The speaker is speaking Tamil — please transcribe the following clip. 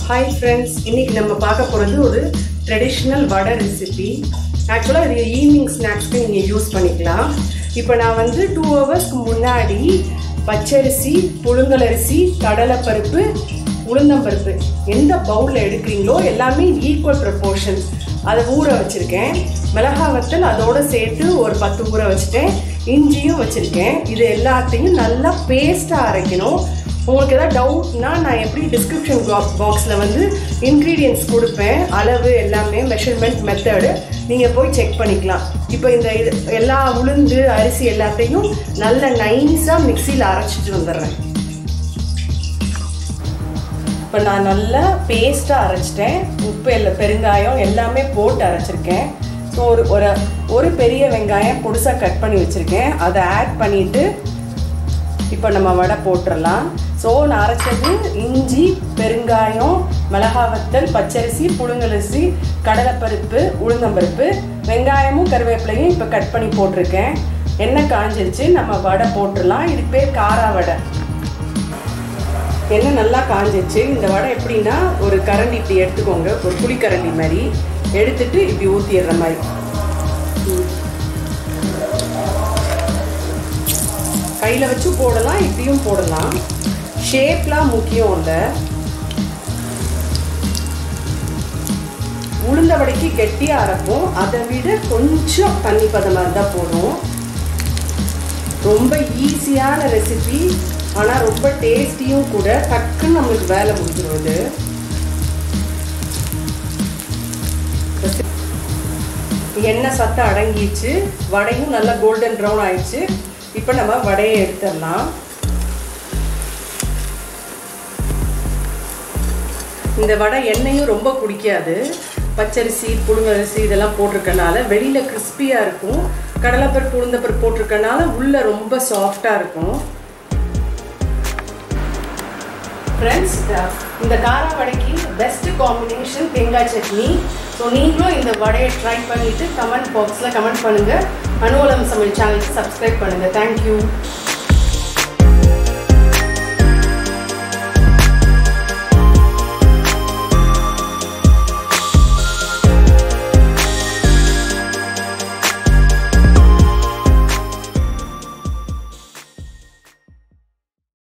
ஹாய் ஃப்ரெண்ட்ஸ் இன்னைக்கு நம்ம பார்க்க போகிறது ஒரு ட்ரெடிஷ்னல் வடை ரெசிபி ஆக்சுவலாக இது ஈவினிங் ஸ்நாக்ஸ்க்கு நீங்கள் யூஸ் பண்ணிக்கலாம் இப்போ நான் வந்து டூ ஹவர்ஸ்க்கு முன்னாடி பச்சரிசி புழுங்கலரிசி கடலைப்பருப்பு உளுந்தம்பருப்பு எந்த பவுலில் எடுக்கிறீங்களோ எல்லாமே ஈக்குவல் ப்ரப்போர்ஷன் அதை ஊற வச்சுருக்கேன் மிளகா வத்தல் அதோடு சேர்த்து ஒரு பத்து ஊற வச்சுட்டேன் இஞ்சியும் வச்சுருக்கேன் இது எல்லாத்தையும் நல்லா பேஸ்ட்டாக அரைக்கணும் உங்களுக்கு ஏதாவது டவுட்னா நான் எப்படி டிஸ்கிரிப்ஷன் பாக்ஸில் வந்து இன்க்ரீடியன்ஸ் கொடுப்பேன் அளவு எல்லாமே மெஷர்மெண்ட் மெத்தடு நீங்கள் போய் செக் பண்ணிக்கலாம் இப்போ இந்த இது எல்லா உளுந்து அரிசி எல்லாத்தையும் நல்ல நைஸாக மிக்சியில் அரைச்சிட்டு வந்துடுறேன் இப்போ நான் நல்லா பேஸ்ட்டாக அரைச்சிட்டேன் உப்பு இல்லை பெருங்காயம் எல்லாமே போட்டு அரைச்சிருக்கேன் ஸோ ஒரு ஒரு ஒரு பெரிய வெங்காயம் பொடிசாக கட் பண்ணி வச்சுருக்கேன் அதை ஆட் பண்ணிவிட்டு இப்போ நம்ம வடை போட்டுடலாம் ஸோ நான் அரைச்சது இஞ்சி பெருங்காயம் மிளகா வத்தல் பச்சரிசி புழுங்கலரிசி கடலைப்பருப்பு உளுந்தம்பருப்பு வெங்காயமும் கருவேப்பிலையும் இப்போ கட் பண்ணி போட்டிருக்கேன் எண்ணெய் காஞ்சிருச்சு நம்ம வடை போட்டுடலாம் இது பேர் காரா வடை எண்ணெய் நல்லா காஞ்சிருச்சு இந்த வடை எப்படின்னா ஒரு கரண்டி இப்படி எடுத்துக்கோங்க ஒரு புளிக்கரண்டி மாதிரி எடுத்துட்டு இப்படி ஊற்றிடுற மாதிரி கையில் வச்சு போடலாம் இப்படியும் போடலாம் ஷேப்லாம் முக்கியம் இல்லை உளுந்த வடைக்கு கெட்டியாக அரைப்போம் அதை விட கொஞ்சம் தண்ணி பதமாக இருந்தால் போதும் ரொம்ப ஈஸியான ரெசிபி ஆனால் ரொம்ப டேஸ்டியும் கூட டக்குன்னு நம்மளுக்கு வேலை முடிஞ்சிடும் எண்ணெய் சத்தம் அடங்கிடுச்சு வடையும் நல்லா கோல்டன் ப்ரௌன் ஆயிடுச்சு இப்போ நம்ம வடையை எடுத்துடலாம் இந்த வடை எண்ணெயும் ரொம்ப குடிக்காது பச்சரிசி புழுங்கரிசி இதெல்லாம் போட்டிருக்கனால வெளியில் கிறிஸ்பியாக இருக்கும் கடலைப்பருப்பு உளுந்தப்பருப்பு போட்டிருக்கனால உள்ளே ரொம்ப சாஃப்டாக இருக்கும் ஃப்ரெண்ட்ஸ் இந்த கார வடைக்கு பெஸ்ட் காம்பினேஷன் தேங்காய் சட்னி ஸோ நீங்களும் இந்த வடையை ட்ரை பண்ணிவிட்டு கமெண்ட் பாக்ஸில் கமெண்ட் பண்ணுங்கள் அனுவலம் சமையல் சேனலுக்கு சப்ஸ்கிரைப் பண்ணுங்கள் தேங்க்யூ